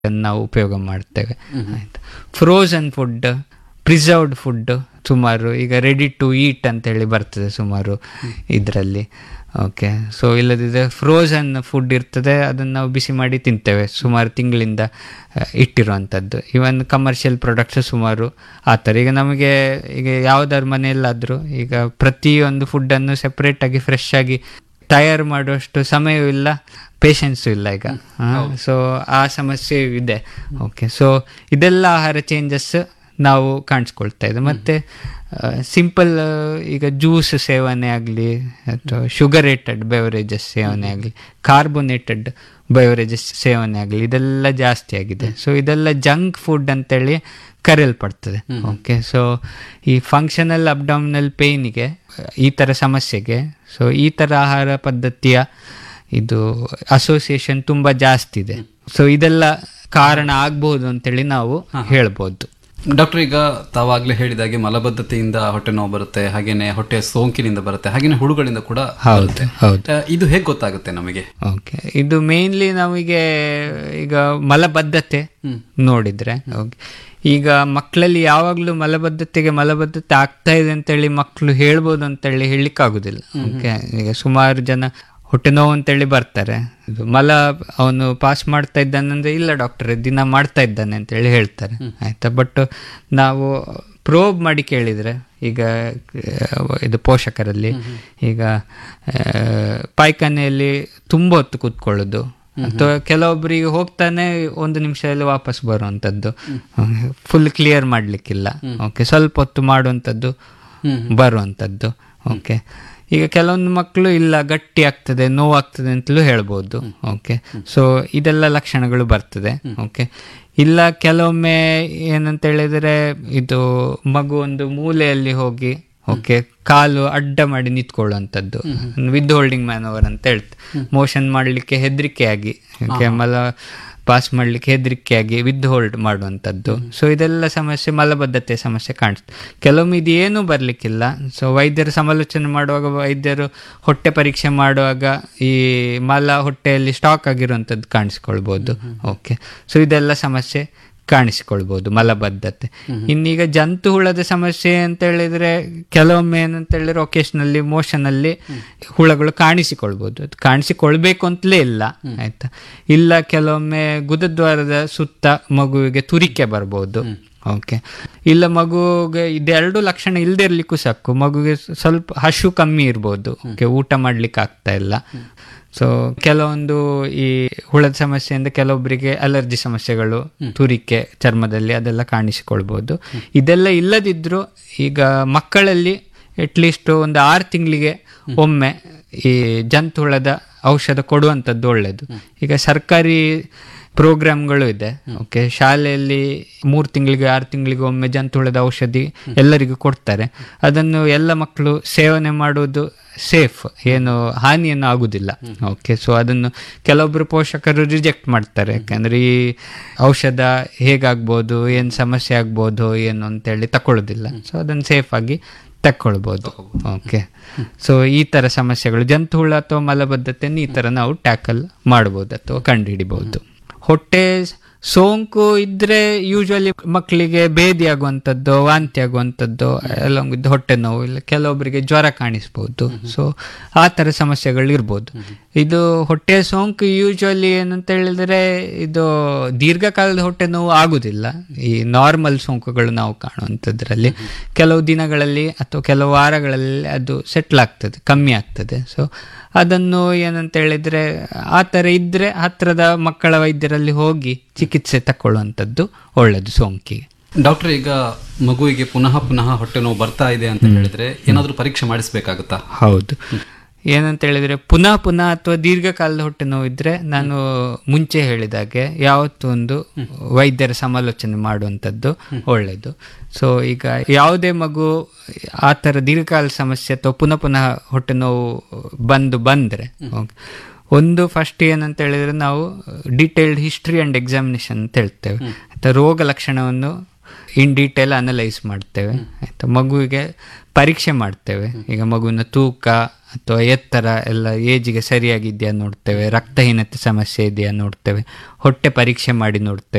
ನಾವು ಉಪಯೋಗ ಮಾಡ್ತೇವೆ ಆಯ್ತು ಫ್ರೋಸನ್ ಫುಡ್ ಪ್ರಿಸರ್ವ್ಡ್ ಫುಡ್ ಸುಮಾರು ಈಗ ರೆಡಿ ಟು ಈಟ್ ಅಂತೇಳಿ ಬರ್ತದೆ ಸುಮಾರು ಇದರಲ್ಲಿ ಓಕೆ ಸೊ ಇಲ್ಲದಿದ್ದರೆ ಫ್ರೋಸನ್ ಫುಡ್ ಇರ್ತದೆ ಅದನ್ನು ನಾವು ಬಿಸಿ ಮಾಡಿ ತಿಂತೇವೆ ಸುಮಾರು ತಿಂಗಳಿಂದ ಇಟ್ಟಿರುವಂಥದ್ದು ಇವನ್ ಕಮರ್ಷಿಯಲ್ ಪ್ರಾಡಕ್ಟ್ಸ್ ಸುಮಾರು ಆ ಥರ ಈಗ ನಮಗೆ ಈಗ ಯಾವುದಾದ್ರು ಮನೆಯಲ್ಲಾದರೂ ಈಗ ಪ್ರತಿಯೊಂದು ಫುಡ್ಡನ್ನು ಸೆಪ್ರೇಟಾಗಿ ಫ್ರೆಶ್ ಆಗಿ ತಯಾರು ಮಾಡುವಷ್ಟು ಸಮಯವೂ ಇಲ್ಲ ಪೇಷನ್ಸು ಇಲ್ಲ ಈಗ ಸೊ ಆ ಸಮಸ್ಯೆ ಇದೆ ಓಕೆ ಸೊ ಇದೆಲ್ಲ ಆಹಾರ ಚೇಂಜಸ್ ನಾವು ಕಾಣಿಸ್ಕೊಳ್ತಾ ಇದೆ ಮತ್ತು ಸಿಂಪಲ್ ಈಗ ಜ್ಯೂಸ್ ಸೇವನೆ ಆಗಲಿ ಅಥವಾ ಶುಗರೇಟೆಡ್ ಬೆವರೇಜಸ್ ಸೇವನೆ ಆಗಲಿ ಕಾರ್ಬೋನೇಟೆಡ್ ಬೆವರೇಜಸ್ ಸೇವನೆ ಆಗಲಿ ಇದೆಲ್ಲ ಜಾಸ್ತಿ ಆಗಿದೆ ಸೊ ಇದೆಲ್ಲ ಜಂಕ್ ಫುಡ್ ಅಂತೇಳಿ ಕರೆಯಲ್ಪಡ್ತದೆ ಓಕೆ ಸೊ ಈ ಫಂಕ್ಷನಲ್ ಅಬ್ಡಾಮಿನಲ್ ಪೇಯ್ನಿಗೆ ಈ ಥರ ಸಮಸ್ಯೆಗೆ ಸೊ ಈ ಥರ ಆಹಾರ ಪದ್ಧತಿಯ ಇದು ಅಸೋಸಿಯೇಷನ್ ತುಂಬ ಜಾಸ್ತಿ ಇದೆ ಸೊ ಇದೆಲ್ಲ ಕಾರಣ ಆಗ್ಬೋದು ಅಂತೇಳಿ ನಾವು ಹೇಳ್ಬೋದು ಡಾಕ್ಟರ್ ಈಗ ತಾವಾಗ್ಲೇ ಹೇಳಿದಾಗೆ ಮಲಬದ್ಧತೆಯಿಂದ ಹೊಟ್ಟೆ ನೋವು ಬರುತ್ತೆ ಹಾಗೇನೆ ಹೊಟ್ಟೆ ಸೋಂಕಿನಿಂದ ಬರುತ್ತೆ ಹಾಗೇನೆ ಹುಳುಗಳಿಂದ ಕೂಡ ಹೌದು ಹೌದು ಆ, ಇದು ಹೇಗೆ ಗೊತ್ತಾಗುತ್ತೆ ನಮಗೆ ಓಕೆ ಇದು ಮೇನ್ಲಿ ನಮಗೆ ಈಗ ಮಲಬದ್ಧತೆ ನೋಡಿದ್ರೆ ಓಕೆ ಈಗ ಮಕ್ಕಳಲ್ಲಿ ಯಾವಾಗಲೂ ಮಲಬದ್ಧತೆಗೆ ಮಲಬದ್ಧತೆ ಆಗ್ತಾ ಇದೆ ಅಂತೇಳಿ ಮಕ್ಕಳು ಹೇಳ್ಬೋದು ಅಂತೇಳಿ ಹೇಳಲಿಕ್ಕಾಗೋದಿಲ್ಲ ಓಕೆ ಈಗ ಸುಮಾರು ಜನ ಹೊಟ್ಟೆ ನೋವು ಅಂತೇಳಿ ಬರ್ತಾರೆ ಇದು ಮಲ ಅವನು ಪಾಸ್ ಮಾಡ್ತಾ ಇದ್ದಾನಂದ್ರೆ ಇಲ್ಲ ಡಾಕ್ಟರ್ ದಿನ ಮಾಡ್ತಾ ಇದ್ದಾನೆ ಅಂತೇಳಿ ಹೇಳ್ತಾರೆ ಆಯ್ತಾ ಬಟ್ ನಾವು ಪ್ರೋಬ್ ಮಾಡಿ ಕೇಳಿದರೆ ಈಗ ಆ, ಇದು ಪೋಷಕರಲ್ಲಿ ಈಗ ಆ, ಪಾಯ್ಖಾನೆಯಲ್ಲಿ ತುಂಬ ಹೊತ್ತು ಕೂತ್ಕೊಳ್ಳೋದು ಅಥವಾ ಕೆಲವೊಬ್ಬರಿಗೆ ಹೋಗ್ತಾನೆ ಒಂದು ನಿಮಿಷದಲ್ಲಿ ವಾಪಸ್ ಬರುವಂಥದ್ದು ಫುಲ್ ಕ್ಲಿಯರ್ ಮಾಡಲಿಕ್ಕಿಲ್ಲ ಓಕೆ ಸ್ವಲ್ಪ ಹೊತ್ತು ಮಾಡುವಂಥದ್ದು ಬರುವಂಥದ್ದು ಓಕೆ ಈಗ ಕೆಲವೊಂದು ಮಕ್ಕಳು ಇಲ್ಲ ಗಟ್ಟಿ ಆಗ್ತದೆ ನೋವಾಗ್ತದೆ ಅಂತಲೂ ಹೇಳ್ಬೋದು ಓಕೆ ಸೊ ಇದೆಲ್ಲ ಲಕ್ಷಣಗಳು ಬರ್ತದೆ ಓಕೆ ಇಲ್ಲ ಕೆಲವೊಮ್ಮೆ ಏನಂತ ಹೇಳಿದರೆ ಇದು ಮಗು ಒಂದು ಮೂಲೆಯಲ್ಲಿ ಹೋಗಿ ಓಕೆ ಕಾಲು ಅಡ್ಡ ಮಾಡಿ ನಿಂತ್ಕೊಳ್ಳುವಂಥದ್ದು ವಿತ್ ಹೋಲ್ಡಿಂಗ್ ಮ್ಯಾನವರ್ ಅಂತ ಹೇಳ್ತಾರೆ ಮೋಷನ್ ಮಾಡಲಿಕ್ಕೆ ಹೆದರಿಕೆಯಾಗಿ ಓಕೆ ಮಲ ಪಾಸ್ ಮಾಡಲಿಕ್ಕೆ ಹೆದರಿಕೆಯಾಗಿ ವಿತ್ ಹೋಲ್ಡ್ ಮಾಡುವಂಥದ್ದು ಸೊ ಇದೆಲ್ಲ ಸಮಸ್ಯೆ ಮಲಬದ್ಧತೆ ಸಮಸ್ಯೆ ಕಾಣಿಸ್ತದೆ ಕೆಲವೊಮ್ಮೆ ಇದು ಏನೂ ಬರಲಿಕ್ಕಿಲ್ಲ ಸೊ ವೈದ್ಯರು ಸಮಾಲೋಚನೆ ಮಾಡುವಾಗ ವೈದ್ಯರು ಹೊಟ್ಟೆ ಪರೀಕ್ಷೆ ಮಾಡುವಾಗ ಈ ಮಲ ಹೊಟ್ಟೆಯಲ್ಲಿ ಸ್ಟಾಕ್ ಆಗಿರುವಂಥದ್ದು ಕಾಣಿಸ್ಕೊಳ್ಬೋದು ಓಕೆ ಸೊ ಇದೆಲ್ಲ ಸಮಸ್ಯೆ ಕಾಣಿಸಿಕೊಳ್ಬೋದು ಮಲಬದ್ಧತೆ ಇನ್ನೀಗ ಜಂತು ಹುಳದ ಸಮಸ್ಯೆ ಅಂತ ಹೇಳಿದ್ರೆ ಕೆಲವೊಮ್ಮೆ ಏನಂತ ಹೇಳಿದ್ರೆ ಒಕೇಶನಲ್ಲಿ ಮೋಷನಲ್ಲಿ ಹುಳಗಳು ಕಾಣಿಸಿಕೊಳ್ಬೋದು ಅದು ಕಾಣಿಸಿಕೊಳ್ಬೇಕು ಅಂತಲೇ ಇಲ್ಲ ಆಯ್ತಾ ಇಲ್ಲ ಕೆಲವೊಮ್ಮೆ ಗುದದ್ವಾರದ ಸುತ್ತ ಮಗುವಿಗೆ ತುರಿಕೆ ಬರ್ಬೋದು ಓಕೆ ಇಲ್ಲ ಮಗುಗೆ ಇದೆರಡು ಲಕ್ಷಣ ಇಲ್ಲದೆ ಇರ್ಲಿಕ್ಕೂ ಸಾಕು ಮಗುಗೆ ಸ್ವಲ್ಪ ಹಶು ಕಮ್ಮಿ ಇರ್ಬೋದು ಓಕೆ ಊಟ ಮಾಡ್ಲಿಕ್ಕೆ ಆಗ್ತಾ ಇಲ್ಲ ಸೊ ಕೆಲವೊಂದು ಈ ಹುಳದ ಸಮಸ್ಯೆಯಿಂದ ಕೆಲವೊಬ್ಬರಿಗೆ ಅಲರ್ಜಿ ಸಮಸ್ಯೆಗಳು ತುರಿಕೆ ಚರ್ಮದಲ್ಲಿ ಅದೆಲ್ಲ ಕಾಣಿಸಿಕೊಳ್ಬೋದು ಇದೆಲ್ಲ ಇಲ್ಲದಿದ್ರೂ ಈಗ ಮಕ್ಕಳಲ್ಲಿ ಅಟ್ಲೀಸ್ಟ್ ಒಂದು ಆರು ತಿಂಗಳಿಗೆ ಒಮ್ಮೆ ಈ ಜಂತು ಹುಳದ ಔಷಧ ಕೊಡುವಂಥದ್ದು ಒಳ್ಳೆಯದು ಈಗ ಸರ್ಕಾರಿ ಪ್ರೋಗ್ರಾಮ್ಗಳು ಇದೆ ಓಕೆ ಶಾಲೆಯಲ್ಲಿ ಮೂರು ತಿಂಗಳಿಗೆ ಆರು ತಿಂಗಳಿಗೆ ಒಮ್ಮೆ ಜಂತುಹುಳದ ಔಷಧಿ ಎಲ್ಲರಿಗೂ ಕೊಡ್ತಾರೆ ಅದನ್ನು ಎಲ್ಲ ಮಕ್ಕಳು ಸೇವನೆ ಮಾಡುವುದು ಸೇಫ್ ಏನು ಹಾನಿಯನ್ನು ಆಗುದಿಲ್ಲ ಓಕೆ ಸೊ ಅದನ್ನು ಕೆಲವೊಬ್ಬರು ಪೋಷಕರು ರಿಜೆಕ್ಟ್ ಮಾಡ್ತಾರೆ ಯಾಕಂದ್ರೆ ಈ ಔಷಧ ಹೇಗಾಗ್ಬೋದು ಏನು ಸಮಸ್ಯೆ ಆಗ್ಬೋದು ಏನು ಅಂತೇಳಿ ತಕೊಳ್ಳೋದಿಲ್ಲ ಸೊ ಅದನ್ನು ಸೇಫ್ ಆಗಿ ತಕ್ಕೊಳ್ಬೋದು ಓಕೆ ಸೊ ಈ ಥರ ಸಮಸ್ಯೆಗಳು ಜಂತುಹುಳ ಅಥವಾ ಮಲಬದ್ಧತೆಯನ್ನು ಈ ಥರ ನಾವು ಟ್ಯಾಕಲ್ ಮಾಡ್ಬೋದು ಅಥವಾ ಕಂಡುಹಿಡಿಬಹುದು ಹೊಟ್ಟೆ ಸೋಂಕು ಇದ್ರೆ ಯೂಶುವಲಿ ಮಕ್ಕಳಿಗೆ ಬೇದಿ ಆಗುವಂಥದ್ದು ವಾಂತಿ ಆಗುವಂಥದ್ದು ಅಲಾಂಗ್ ವಿತ್ ಹೊಟ್ಟೆ ನೋವು ಇಲ್ಲ ಕೆಲವೊಬ್ಬರಿಗೆ ಜ್ವರ ಕಾಣಿಸ್ಬೋದು ಸೊ ಆ ಥರ ಸಮಸ್ಯೆಗಳು ಇರ್ಬೋದು ಇದು ಹೊಟ್ಟೆ ಸೋಂಕು ಯೂಶುವಲಿ ಏನಂತ ಹೇಳಿದ್ರೆ ಇದು ದೀರ್ಘಕಾಲದ ಹೊಟ್ಟೆ ನೋವು ಆಗುದಿಲ್ಲ ಈ ನಾರ್ಮಲ್ ಸೋಂಕುಗಳು ನಾವು ಕಾಣುವಂಥದ್ರಲ್ಲಿ ಕೆಲವು ದಿನಗಳಲ್ಲಿ ಅಥವಾ ಕೆಲವು ವಾರಗಳಲ್ಲಿ ಅದು ಸೆಟ್ಲ್ ಆಗ್ತದೆ ಕಮ್ಮಿ ಆಗ್ತದೆ ಸೊ ಅದನ್ನು ಏನಂತ ಹೇಳಿದ್ರೆ ಆ ಥರ ಇದ್ರೆ ಹತ್ತಿರದ ಮಕ್ಕಳ ವೈದ್ಯರಲ್ಲಿ ಹೋಗಿ ಚಿಕಿತ್ಸೆ ತಕೊಳ್ಳುವಂಥದ್ದು ಒಳ್ಳೆಯದು ಸೋಂಕಿಗೆ ಡಾಕ್ಟರ್ ಈಗ ಮಗುವಿಗೆ ಪುನಃ ಪುನಃ ಹೊಟ್ಟೆ ನೋವು ಬರ್ತಾ ಇದೆ ಅಂತ ಹೇಳಿದ್ರೆ ಏನಾದ್ರೂ ಪರೀಕ್ಷೆ ಮಾಡಿಸ್ಬೇಕಾಗುತ್ತಾ ಹೌದು ಏನಂತ ಹೇಳಿದ್ರೆ ಪುನಃ ಪುನಃ ಅಥವಾ ದೀರ್ಘಕಾಲದ ಹೊಟ್ಟೆ ನೋವು ಇದ್ರೆ ನಾನು ಮುಂಚೆ ಹೇಳಿದಾಗೆ ಯಾವತ್ತೂ ಒಂದು ವೈದ್ಯರ ಸಮಾಲೋಚನೆ ಮಾಡುವಂಥದ್ದು ಒಳ್ಳೆಯದು ಸೊ ಈಗ ಯಾವುದೇ ಮಗು ಆ ಥರ ದೀರ್ಘಕಾಲ ಸಮಸ್ಯೆ ಅಥವಾ ಪುನಃ ಪುನಃ ಹೊಟ್ಟೆ ನೋವು ಬಂದು ಬಂದರೆ ಒಂದು ಫಸ್ಟ್ ಏನಂತ ಹೇಳಿದ್ರೆ ನಾವು ಡೀಟೇಲ್ಡ್ ಹಿಸ್ಟ್ರಿ ಆ್ಯಂಡ್ ಎಕ್ಸಾಮಿನೇಷನ್ ಅಂತ ಹೇಳ್ತೇವೆ ಅಥವಾ ರೋಗ ಲಕ್ಷಣವನ್ನು ಇನ್ ಡೀಟೇಲ್ ಅನಲೈಸ್ ಮಾಡ್ತೇವೆ ಆಯ್ತಾ ಮಗುವಿಗೆ ಪರೀಕ್ಷೆ ಮಾಡ್ತೇವೆ ಈಗ ಮಗುವಿನ ತೂಕ ಅಥವಾ ಎತ್ತರ ಎಲ್ಲ ಏಜಿಗೆ ಸರಿಯಾಗಿದೆಯಾ ನೋಡ್ತೇವೆ ರಕ್ತಹೀನತೆ ಸಮಸ್ಯೆ ಇದೆಯಾ ನೋಡ್ತೇವೆ ಹೊಟ್ಟೆ ಪರೀಕ್ಷೆ ಮಾಡಿ ನೋಡ್ತೇವೆ